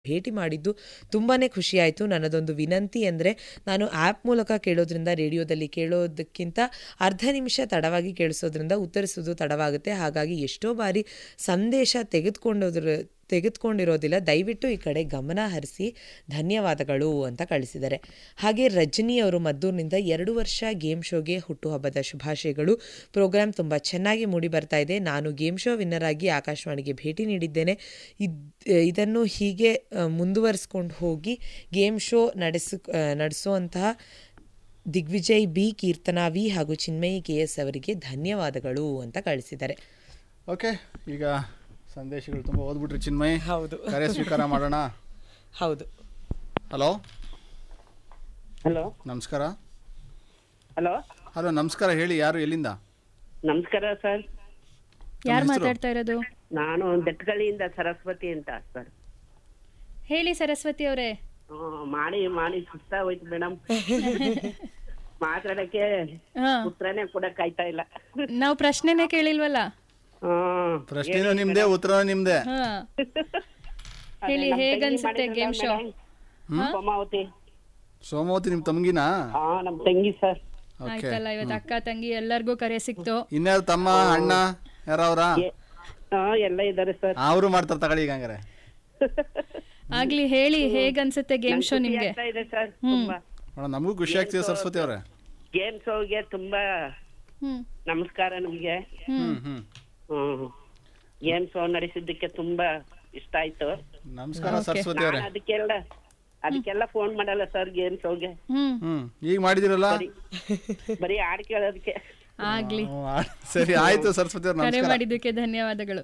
ಭೇಟಿ ಮಾಡಿದ್ದು ತುಂಬಾ ಖುಷಿಯಾಯಿತು ನನ್ನದೊಂದು ವಿನಂತಿ ಅಂದರೆ ನಾನು ಆ್ಯಪ್ ಮೂಲಕ ಕೇಳೋದ್ರಿಂದ ರೇಡಿಯೋದಲ್ಲಿ ಕೇಳೋದಕ್ಕಿಂತ ಅರ್ಧ ನಿಮಿಷ ತಡವಾಗಿ ಕೇಳಿಸೋದ್ರಿಂದ ಉತ್ತರಿಸೋದು ತಡವಾಗುತ್ತೆ ಹಾಗಾಗಿ ಎಷ್ಟೋ ಬಾರಿ ಸಂದೇಶ ತೆಗೆದುಕೊಂಡೋದ್ರ ತೆಗೆದುಕೊಂಡಿರೋದಿಲ್ಲ ದಯವಿಟ್ಟು ಈ ಕಡೆ ಗಮನ ಹರಿಸಿ ಧನ್ಯವಾದಗಳು ಅಂತ ಕಳಿಸಿದ್ದಾರೆ ಹಾಗೆ ರಜನಿ ಅವರು ಮದ್ದೂರಿನಿಂದ ಎರಡು ವರ್ಷ ಗೇಮ್ ಶೋಗೆ ಹುಟ್ಟುಹಬ್ಬದ ಶುಭಾಶಯಗಳು ಪ್ರೋಗ್ರಾಮ್ ತುಂಬ ಚೆನ್ನಾಗಿ ಮೂಡಿ ಬರ್ತಾ ಇದೆ ನಾನು ಗೇಮ್ ಶೋ ವಿನ್ನರ್ ಆಗಿ ಆಕಾಶವಾಣಿಗೆ ಭೇಟಿ ನೀಡಿದ್ದೇನೆ ಇದ್ ಇದನ್ನು ಹೀಗೆ ಆ, ಮುಂದುವರಿಸ್ಕೊಂಡು ಹೋಗಿ ಗೇಮ್ ಶೋ ನಡೆಸ ನಡೆಸುವಂತಹ ದಿಗ್ವಿಜಯ್ ಬಿ ಕೀರ್ತನಾ ವಿ ಹಾಗೂ ಚಿನ್ಮಯಿ ಕೆ ಎಸ್ ಅವರಿಗೆ ಧನ್ಯವಾದಗಳು ಅಂತ ಕಳಿಸಿದ್ದಾರೆ ಓಕೆ ಈಗ ಸಂದೇಶಗಳು ತುಂಬ ಓದ್ಬಿಟ್ರಿ ಚಿನ್ಮಯ್ ಹೌದು ಕರೆ ಸ್ವೀಕಾರ ಮಾಡೋಣ ಹೌದು ಹಲೋ ಹಲೋ ನಮಸ್ಕಾರ ಹಲೋ ಹಲೋ ನಮಸ್ಕಾರ ಹೇಳಿ ಯಾರು ಎಲ್ಲಿಂದ ನಮಸ್ಕಾರ ಸರ್ ಯಾರು ಹೆಸ್ರು? ಮಾತಾಡ್ತಾ ಇರೋದು ನಾನು ದಟ್ಗಳಿಯಿಂದ ಸರಸ್ವತಿ ಅಂತ ಸರ್ ಹೇಳಿ ಸರಸ್ವತಿ ಅವರೇ ಹ್ಮ್, ಮಾಡಿ ಮಾಡಿ ಸುಸ್ತಾ ಹೋಯ್ತು ಮೇಡಮ್ ಮಾತಾಡಕ್ಕೆ ಹಾ ಉತ್ತರನೇ ಕೊಡಕ್ ಆಯ್ತಾ ಇಲ್ಲ ನಾವು ಪ್ರಶ್ನೆನೇ ಕೇಳಿಲ್ವಲ್ಲ ಹ್ಮ್. ಪ್ರಶ್ನೆನೂ ನಿಮ್ದೇ ಉತ್ತರನೂ ನಿಮ್ದೇ ಹಾ ಅದೇ ಹೇಳಿ ನಮ್ ತಂಗಿ ಹೇಗನ್ಸುತ್ತೆ ಮಾಡಿದ್ರಲ್ಲ game show madam, Pamavati Somavati ನಿಮ್ಮ ತಮ್ಗಿನಾ ಹಾ ನಮ್ ತಂಗಿ ಸರ್ ಓಕೆ ಆಯ್ತಲ್ಲ ಇವತ್ತು ಅಕ್ಕ ತಂಗಿ ಎಲ್ಲರಿಗೂ ಕರೆ ಸಿಕ್ತು ಇನ್ಯಾರು ತಮ್ಮ ಅಣ್ಣ ಯಾರವ್ರ ಏ- ಹಾ ಎಲ್ಲ ಇದಾರೆ ಸರ್ ಅವರು ಮಾಡ್ತಾರೆ ತಗೊಳ್ಳಿ ಈಗ ಹಂಗಾರೆ ಆಗ್ಲಿ ಹೇಳಿ ಹೇಗನ್ಸುತ್ತೆ ಗೇಮ್ ಶೋ ಖುಷಿ ನಿಮ್ಗೆ ಆಗ್ತಾ ಇದೆ ಸರ್ ತುಂಬಾ ನೋಡ ನಮಗೂ ಖುಷಿ ಆಗ್ತಿದೆ ಸರಸ್ವತಿ ಅವರೇ ಗೇಮ್ ಶೋಗೆ ತುಂಬಾ ಹ್ಮ್ ನಮಸ್ಕಾರ ನಿಮ್ಗೆ ಹ್ಮ್ ಹ್ಮ್ ಹ್ಮ್ ಗೇಮ್ ಶೋ ನಡೆಸಿದ್ದಕ್ಕೆ ತುಂಬಾ ಇಷ್ಟ ಆಯ್ತು ನಮಸ್ಕಾರ ಸರಸ್ವತಿ ಅವರೇ ನಾನ್ ಅದಕ್ಕೆಲ್ಲ ಅದಕ್ಕೆಲ್ಲ ಫೋನ್ ಮಾಡಲ್ಲ ಸರ್ ಗೇಮ್ ಶೋಗೆ ಹ್ಮ್ ಹ್ಮ್ ಈಗ ಮಾಡಿದಿರಲ್ಲ ಬರೀ ಹಾಡ್ ಕೇಳೋದಕ್ಕೆ ಆಗ್ಲಿ ಹ್ಮ್, ಆ- ಸರಿ ಆಯ್ತು ಸರಸ್ವತಿ ಅವ್ರ ಕರೆ ನಮಸ್ಕಾರ ಮಾಡಿದ್ದಕ್ಕೆ ಧನ್ಯವಾದಗಳು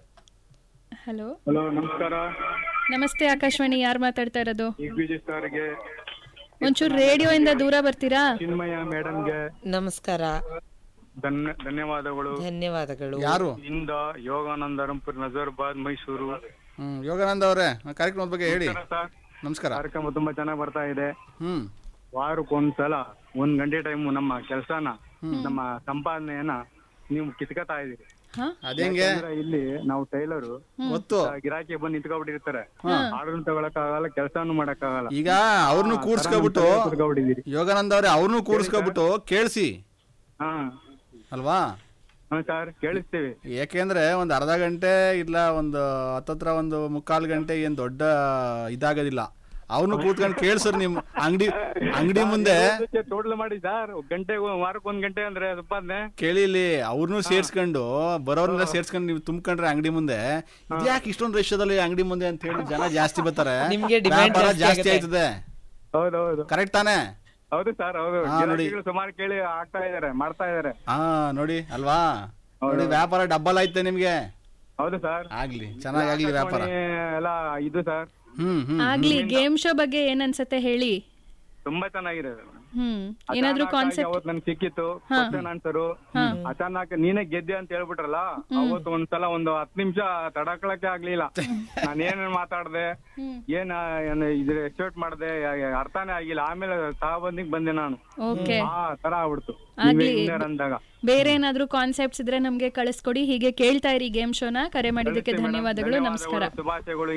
ಹಲೋ ಹಲೋ ನಮಸ್ಕಾರ ನಮಸ್ತೆ ಆಕಾಶವಾಣಿ ಯಾರು ಮಾತಾಡ್ತಾ ಇರೋದು ದಿಗ್ವಿಜಯ್ ಸರ್ಗೆ ಒಂಚೂರು ರೇಡಿಯೋ ಇಂದ ದೂರ ಬರ್ತೀರಾ ಚಿನ್ಮಯ ಮೇಡಮ್ಗೆ ನಮಸ್ಕಾರ ಧನ್ಯ ಧನ್ಯವಾದಗಳು ಧನ್ಯವಾದಗಳು ಯಾರು ಇಂದ ಯೋಗಾನಂದ ರಂಪುರ್ ನಜರ್ಬಾದ್ ಮೈಸೂರು ಹ್ಮ್ ಯೋಗಾನಂದ ಅವರೇ ಕಾರ್ಯಕ್ರಮದ ಬಗ್ಗೆ ಹೇಳಿ ಸರ್ ನಮಸ್ಕಾರ ಕಾರ್ಯಕ್ರಮ ತುಂಬಾ ಚೆನ್ನಾಗಿ ಬರ್ತಾ ಇದೆ ಹ್ಮ್ ವಾರಕ್ಕೊಂದ್ಸಲ ಒಂದ್ ಗಂಟೆ ಟೈಮ್ ನಮ್ಮ ಕೆಲಸನ ನಮ್ಮ ಸಂಪಾದನೆಯನ್ನ ನೀವು ಕಿತ್ಕತಾ ಇದೀರಿ ಹಾ ಅದೇಂಗೆ ಅಂದ್ರೆ ಇಲ್ಲಿ ನಾವು ಟೈಲರು ಗೊತ್ತು ಗಿರಾಕಿ ಬಂದು ನಿಂತ್ಕೊಬಿಟ್ಟಿರ್ತಾರೆ ಆರ್ಡರ್ ತಗೊಳಕ್ ಆಗಲ್ಲ ಕೆಲಸನೂ ಮಾಡಕ್ ಆಗಲ್ಲ ಈಗ ಅವ್ರನ್ನು ಕೂಡ್ಸ್ಕೊಬಿಟ್ಟು ಕುತ್ಕೊಬಿಟ್ಟಿದ್ದೀರಿ ಯೋಗಾನಂದ ಅವರೇ ಅವ್ರನ್ನು ಕೂಡ್ಸ್ಕೊಬಿಟ್ಟು ಕೇಳಿಸಿ ಹಾ ಅಲ್ವಾ ಹಾ ಸರ್ ಕೇಳಿಸ್ತೀವಿ ಯಾಕೆಂದ್ರೆ ಒಂದು ಅರ್ಧ ಗಂಟೆ ಇಲ್ಲ ಒಂದು ಹತ್ತತ್ರ ಒಂದು ಮುಕ್ಕಾಲು ಗಂಟೆ ಏನ್ ದೊಡ್ಡ ಇದಾಗೋದಿಲ್ಲ ಅವ್ರನ್ನು ಕೂತ್ಕೊಂಡು ಕೇಳ್ಸರ್ ನಿಮ್ ಅಂಗಡಿ ಅಂಗಡಿ ಮುಂದೆ ಟೋಟಲ್ ಮಾಡಿ ಸರ್ ಗಂಟೆ ವಾರಕ್ಕೆ ಒಂದ್ ಗಂಟೆ ಅಂದ್ರೆ ಸಂಪಾದನೆ ಕೇಳಿ ಇಲ್ಲಿ ಅವ್ರನ್ನೂ ಸೇರ್ಸ್ಕೊಂಡು ಬರೋರ್ನೆಲ್ಲ ಸೇರ್ಸ್ಕೊಂಡು ನೀವು ತುಂಬ್ಕೊಂಡ್ರೆ ಅಂಗಡಿ ಮುಂದೆ ಇದ್ಯಾಕೆ ಇಷ್ಟೊಂದು ರಶ್ಯದಲ್ಲಿ ಅಂಗಡಿ ಮುಂದೆ ಅಂತ ಹೇಳಿ ಜನ ಜಾಸ್ತಿ ಬರ್ತಾರೆ ನಿಮ್ಗೆ demand ವ್ಯಾಪಾರ ಜಾಸ್ತಿ ಜಾಸ್ತಿ ಆಗುತ್ತೆ. ಆಯ್ತದೆ ಹೌದೌದು ಕರೆಕ್ಟ್ ತಾನೇ ಹೌದು ಸರ್ ಹೌದು ಹಾ, ನೋಡಿ. ಗಿರಾಕಿಗಳು ಸುಮಾರು ಕೇಳಿ ಆಗ್ತಾ ಇದಾರೆ ಮಾಡ್ತಾ ಇದಾರೆ ಹಾ ನೋಡಿ ಅಲ್ವಾ ನೋಡಿ ವ್ಯಾಪಾರ ಡಬ್ಬಲ್ ಆಯ್ತೆ ನಿಮ್ಗೆ ಹೌದು ಸರ್ ಆಗ್ಲಿ ಚೆನ್ನಾಗಾಗ್ಲಿ ವ್ಯಾಪಾರ ಎಲ್ಲ ಇದು ಸರ್ ಹ್ಮ್ ಹ್ಮ್ ಆಗ್ಲಿ ಗೇಮ್ ಶೋ ಬಗ್ಗೆ ಏನ್ ಅನ್ಸತ್ತೆ ಹೇಳಿ ತುಂಬಾ ಚೆನ್ನಾಗಿದೆ ಹ್ಮ್ ಏನಾದ್ರೂ ಕಾನ್ಸೆಪ್ಟ್ ಅವತ್ ನನ್ಗೆ ಸಿಕ್ಕಿತ್ತು ಕ್ವಶನ್ ಆನ್ಸರ್ ಅಚಾನಕ್ ನೀನೇ ಗೆದ್ದೆ ಅಂತ ಹೇಳ್ಬಿಟ್ರಲ್ಲ ಅವತ್ತು ಒಂದ್ಸಲ ಒಂದು ಹತ್ತು ನಿಮಿಷ ತಡಕಳಕ್ಕೆ ಆಗ್ಲಿಲ್ಲ ನಾನು ಏನೇನ್ ಮಾತಾಡ್ದೆ ಏನ್ ಏನ್ ಇದ್ರ ಎಕ್ಸ್ಪೆಕ್ಟ್ ಮಾಡ್ದೆ ಯಾ- ಅರ್ಥನೇ ಆಗಿಲ್ಲ ಆಮೇಲೆ ಸಹಬಂದಿಗೆ ಬಂದೆ ನಾನು ಓಕೆ ಆ ತರ ಆಗ್ಬಿಡ್ತು ಆಗ್ಲಿ. ನೀವೇ winner ಅಂದಾಗ ಬೇರೆ ಏನಾದ್ರೂ ಕಾನ್ಸೆಪ್ಟ್ಸ್ ಇದ್ರೆ ನಮ್ಗೆ ಕಳಿಸ್ಕೊಡಿ ಹೀಗೆ ಕೇಳ್ತಾ ಇರಿ ಗೇಮ್ ಶೋನ ಕರೆ ಮಾಡಿದ್ದಕ್ಕೆ ಧನ್ಯವಾದಗಳು ನಮಸ್ಕಾರ ಶುಭಾಶಯಗಳು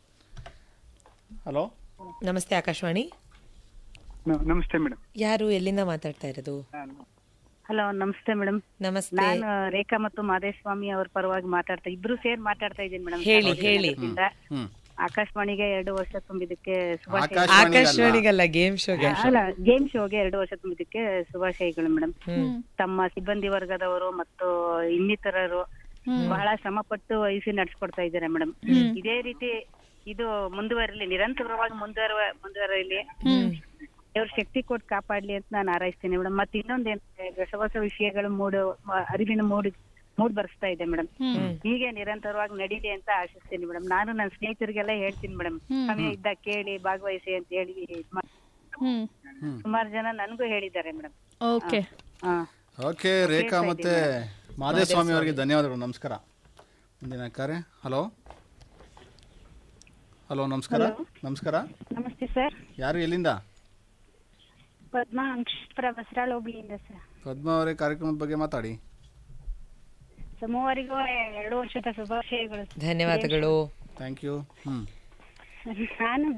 ಹಲೋ ನಮಸ್ತೆ ಆಕಾಶವಾಣಿ ನಮಸ್ತೆ ಮೇಡಮ್ ಯಾರು ಎಲ್ಲಿಂದ ಮಾತಾಡ್ತಾ ಇರೋದು ಹಲೋ ನಮಸ್ತೆ ಮೇಡಮ್ ನಮಸ್ತೆ ನಾನು ರೇಖಾ ಮತ್ತು ಮಾದೇಶ್ವಾಮಿ ಅವ್ರ ಪರವಾಗಿ ಮಾತಾಡ್ತಾ ಇಬ್ರು ಸೇರ್ ಮಾತಾಡ್ತಾ ಇದ್ದೀನಿ ಮೇಡಮ್ ಹೇಳಿ ಹೇಳಿ ಹ್ಮ್ ಆಕಾಶವಾಣಿಗೆ ಎರಡು ವರ್ಷ ತುಂಬಿದಕ್ಕೆ ಶುಭಾಶಯ ಆಕಾಶವಾಣಿಗಲ್ಲ. ಆಕಾಶವಾಣಿಗಲ್ಲ ಗೇಮ್ ಶೋಗೆ ಅಲ್ಲ ಗೇಮ್ ಶೋಗೆ ಎರಡು ವರ್ಷ ತುಂಬಿದಕ್ಕೆ ಶುಭಾಶಯಗಳು ಮೇಡಮ್ ತಮ್ಮ ಸಿಬ್ಬಂದಿ ವರ್ಗದವರು ಮತ್ತು ಇನ್ನಿತರರು ಬಹಳ ಶ್ರಮ ಪಟ್ಟು ವಹಿಸಿ ನಡ್ಸ್ಕೊಡ್ತಾ ಇದ್ದಾರೆ ಮೇಡಮ್ ಇದೇ ರೀತಿ ಇದು ಮುಂದುವರಲಿ ನಿರಂತರವಾಗಿ ಮುಂದುವರುವ ಮುಂದುವರಲಿ ದೇವ್ರ ಶಕ್ತಿ ಕೊಟ್ಟು ಕಾಪಾಡ್ಲಿ ಅಂತ ನಾನು ಹಾರೈಸ್ತೀನಿ ಮೇಡಮ್ ಮತ್ತೆ ಇನ್ನೊಂದೇನಂದ್ರೆ ಹೊಸ ಹೊಸ ವಿಷಯಗಳು ಮೂಡು ಮ- ಅರಿವಿನ ಮೂಡಿ ಮೂಡ್ ಬರ್ಸ್ತಾ ಇದೆ ಮೇಡಮ್ ಹೀಗೆ ನಿರಂತರವಾಗಿ ನಡೀಲಿ ಅಂತ ಆಶಿಸ್ತೀನಿ ಮೇಡಮ್ ನಾನು ನನ್ನ ಸ್ನೇಹಿತರಿಗೆಲ್ಲ ಹೇಳ್ತೀನಿ ಮೇಡಮ್ ಸಮಯ ಇದ್ದಾಗ ಕೇಳಿ ಭಾಗವಹಿಸಿ ಅಂತ ಹೇಳಿ ಇದ್ ಮಾ- ಹ್ಮ್ ಸುಮಾರು ಜನ ನನಗೂ ಹೇಳಿದ್ದಾರೆ ಮೇಡಮ್ ಓಕೆ ಹಾ ಓಕೆ ರೇಖಾ ಮತ್ತೆ ಮಾದೇಸ್ವಾಮಿ ಅವರಿಗೆ ಧನ್ಯವಾದಗಳು ನಮಸ್ಕಾರ ಮುಂದಿನ ಕರೆ ಹಲೋ ಹಲೋ ನಮಸ್ಕಾರ ನಮಸ್ಕಾರ ನಮಸ್ತೆ ಸರ್ ಯಾರು ಎಲ್ಲಿಂದ ಪದ್ಮಾ ಅಂಕ್ಷಪುರ ಬಸರಾಳ್ ಹೋಬಳಿಯಿಂದ ಸರ್ ಪದ್ಮ ಅವರೇ ಕಾರ್ಯಕ್ರಮದ ಬಗ್ಗೆ ಮಾತಾಡಿ ಸೊ ಮೂವರಿಗೂ ಎರಡು ವರ್ಷದ ಶುಭಾಶಯಗಳು ಧನ್ಯವಾದಗಳು ಥ್ಯಾಂಕ್ ಯು ಹ್ಮ್ ನಾನು